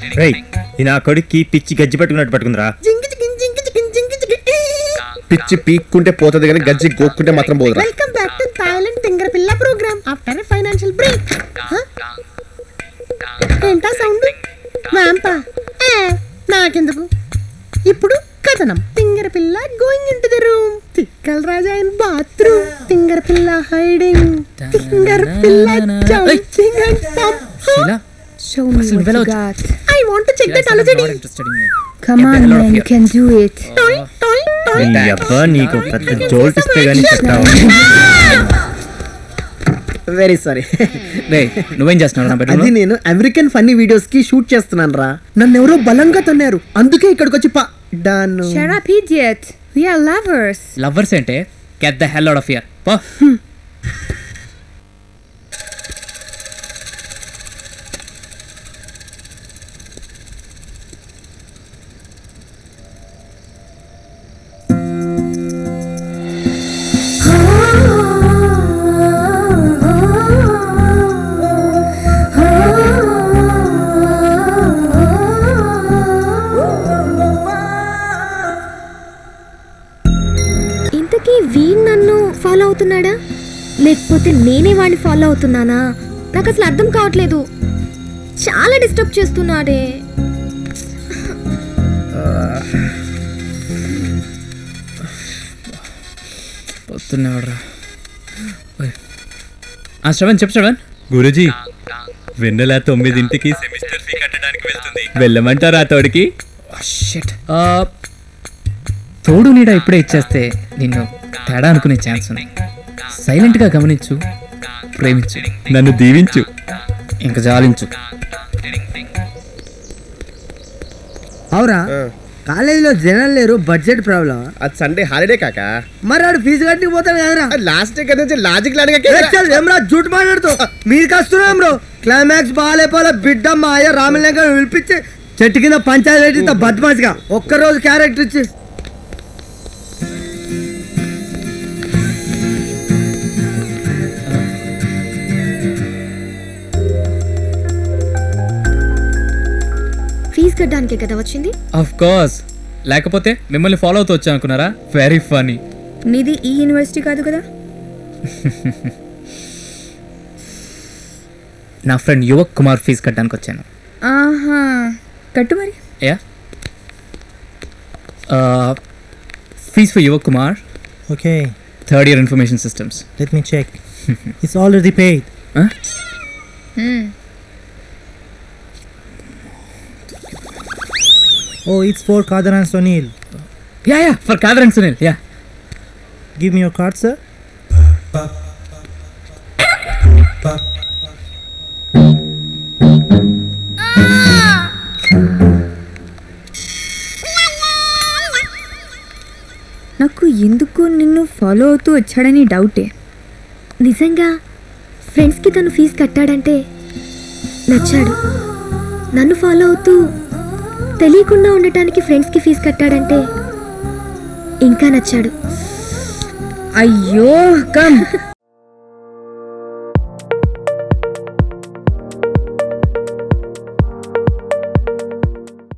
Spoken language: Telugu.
రేయ్ ఈ నా కొడుక్కి పిచ్చి గజ్జి పట్టుకున్నట్టు పట్టుకుందిరా పిచ్చి పీక్కుంటే పోతుంది కానీ గజ్జి గోక్కుంటే మాత్రం పోదురా వెల్కమ్ బ్యాక్ టు థాయిలాండ్ తింగర పిల్ల program after a financial break ఏంటా సౌండ్ వ్యాంపా ఏ, నాకెందుకు ఇప్పుడు కథనం తింగర పిల్ల going into the room తిక్కల రాజా ఇన్ బాత్రూమ్ తింగర పిల్ల హైడింగ్ తింగర పిల్ల jumping and Sheela Show me అసలు what నువ్వెలా you వచ్చి- got. I want to check that అలజడి interested in you Come on, man, you can do it. టాయ్ టాయ్ టాయ్ నీ అబ్బా నీకు పెద్ద జోల్పిస్తే గానీ చెప్తావు వెరీ సారీ రే నువ్వేం చేస్తున్నావు నా అది బెడ్రూమ్ నేను అమెరికన్ ఫన్నీ వీడియోస్ కి షూట్ చేస్తున్నాను రా నన్ను ఎవరో బలంగా తన్నారు అందుకే ఇక్కడికి వచ్చి పడ్డాను Shut up, idiot. We are lovers. Lovers అంటే get the hell out of here పో ఇంతకీ వీణ్ నన్ను ఫాలో అవుతున్నాడా లేకపోతే నేనే వాడిని ఫాలో అవుతున్నానా నాకు అసలు అర్థం కావట్లేదు చాలా డిస్టర్బ్ చేస్తున్నాడే వస్తున్నాడు ఆ శ్రవణ్ చెప్పు శ్రవణ్ గురుజీ వెన్నెల తొమ్మిదింటికి సెమిస్టర్ ఫీ కట్టడానికి వెళ్తుంది వెళ్ళమంటారా తోడికి షిట్ తోడు నీడ ఇప్పుడే ఇచ్చేస్తే నిన్ను తేడా అనుకునే ఛాన్స్ ఉంది సైలెంట్గా గమనించు ప్రేమించు నన్ను దీవించు ఇంకా జాలించు అవురా కాలేజీలో జనాలు లేరు బడ్జెట్ ప్రాబ్లం అది సండే హాలిడే కాక మరి ఆడు ఫీజు కట్టి పోతాడు కదరా లాస్ట్ డే కదా లాజిక్ లాడిగా ఏ చల్, ఏమ్రా జూట్ మాట్లాడుతూ మీరు కస్తున్నాం బ్రో క్లైమాక్స్ బాగాలేపోలే బిడ్డ మా అయ్య రామలింగ పిలిపించి చెట్టు కింద పంచాయతీ పెట్టింత బద్మాష్గా ఒక్కరోజు క్యారెక్టర్ ఇచ్చి ఫీజు కట్టడానికే కదా వచ్చింది ఆఫ్ కోర్స్ లేకపోతే మిమ్మల్ని ఫాలో అవుతూ వచ్చా అనుకున్నారా వెరీ ఫనీ నీది ఈ యూనివర్సిటీ కాదు కదా నా ఫ్రెండ్ యువక్ కుమార్ ఫీజు కట్టడానికి వచ్చాను ఆహా కట్టు మరి yeah fees for Yuvak Kumar Okay, third year information systems let me check. it's already paid. Oh, it's for Kadar and Sunil. Yeah yeah for Kadar and Sunil yeah Give me your card, sir. నాకు ఎందుకు నిన్ను ఫాలో అవుతూ వచ్చాడని డౌటే నిజంగా ఫ్రెండ్స్కి తను ఫీజు కట్టాడంటే నచ్చాడు నన్ను ఫాలో అవుతూ తెలియకుండా ఉండటానికి ఫ్రెండ్స్కి ఫీజు కట్టాడంటే ఇంకా నచ్చాడు అయ్యో కమ్